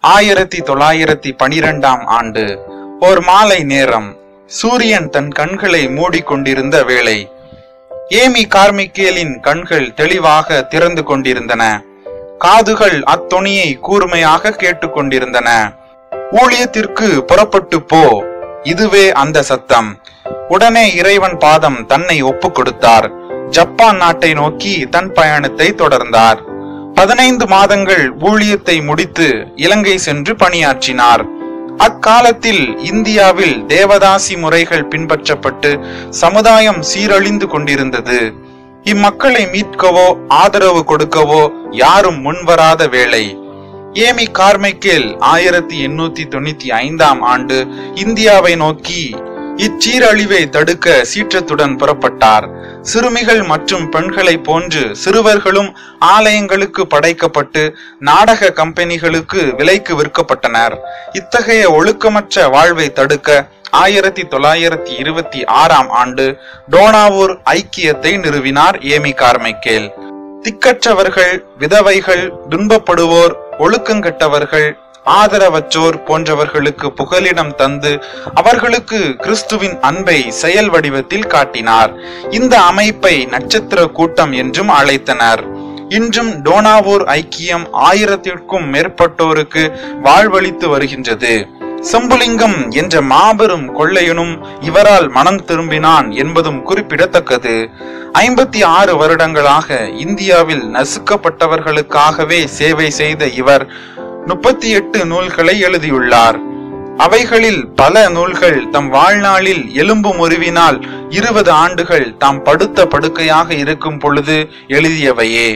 ஆயிரத்தி தொள்ளாயிரத்தி பனிரெண்டாம் ஆண்டு ஒரு மாலை நேரம் சூரியன் தன் கண்களை மூடிக்கொண்டிருந்த வேளை ஏமி கார்மிக்கேலின் கண்கள் தெளிவாக திறந்து கொண்டிருந்தன காதுகள் அத்தொனியை கூர்மையாக கேட்டுக்கொண்டிருந்தன ஊழியத்திற்கு புறப்பட்டு போ இதுவே அந்த சத்தம் உடனே இறைவன் பாதம் தன்னை ஒப்புக் கொடுத்தார் ஜப்பான் நாட்டை நோக்கி தன் பயணத்தை தொடர்ந்தார் பதினைந்து மாதங்கள் ஊழியத்தை முடித்து இலங்கை சென்று பணியாற்றினார் அக்காலத்தில் இந்தியாவில் தேவதாசி முறைகள் பின்பற்றப்பட்டு சமுதாயம் சீரழிந்து கொண்டிருந்தது இம்மக்களை மீட்கவோ ஆதரவு கொடுக்கவோ யாரும் முன்வராத வேளை ஏமி கார்மைக்கேல் ஆயிரத்தி எண்ணூத்தி தொண்ணூத்தி ஐந்தாம் ஆண்டு இந்தியாவை நோக்கி இச்சீரழிவை தடுக்க சீற்றத்துடன் புறப்பட்டார் சிறுமிகள் மற்றும் பெண்களை போன்று சிறுவர்களும் ஆலயங்களுக்கு படைக்கப்பட்டு நாடக கம்பெனிகளுக்கு விலைக்கு விற்கப்பட்டனர் இத்தகைய ஒழுக்கமற்ற வாழ்வை தடுக்க ஆயிரத்தி தொள்ளாயிரத்தி இருபத்தி ஆறாம் ஆண்டு டோனாவூர் ஐக்கியத்தை நிறுவினார் ஏமி கார்மைக்கேல் திக்கற்றவர்கள் விதவைகள் துன்பப்படுவோர் ஒழுக்கங்கெட்டவர்கள் ஆதரவற்றோர் போன்றவர்களுக்கு புகலிடம் தந்து அவர்களுக்கு கிறிஸ்துவின் அன்பை செயல் வடிவத்தில் காட்டினார் இந்த அமைப்பை நட்சத்திர கூட்டம் என்றும் அழைத்தனர் இன்றும் டோனாவூர் ஐக்கியம் ஆயிரத்திற்கும் மேற்பட்டோருக்கு வாழ்வளித்து வருகின்றது செம்புலிங்கம் என்ற மாபெரும் கொள்ளையனும் இவரால் மனம் திரும்பினான் என்பதும் குறிப்பிடத்தக்கது ஐம்பத்தி ஆறு வருடங்களாக இந்தியாவில் நசுக்கப்பட்டவர்களுக்காகவே சேவை செய்த இவர் முப்பத்தி எட்டு நூல்களை எழுதியுள்ளார் அவைகளில் பல நூல்கள் தம் வாழ்நாளில் எலும்பு முறிவினால் இருபது ஆண்டுகள் தாம் படுத்த படுக்கையாக இருக்கும் பொழுது எழுதியவையே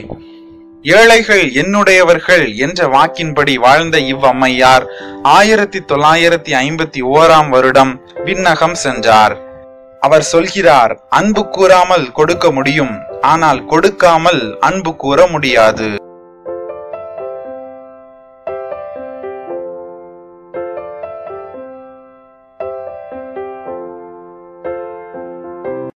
ஏழைகள் என்னுடையவர்கள் என்ற வாக்கின்படி வாழ்ந்த இவ்வம்மையார் ஆயிரத்தி தொள்ளாயிரத்தி ஐம்பத்தி ஓராம் வருடம் விண்ணகம் சென்றார் அவர் சொல்கிறார் அன்பு கூறாமல் கொடுக்க முடியும் ஆனால் கொடுக்காமல் அன்பு கூற முடியாது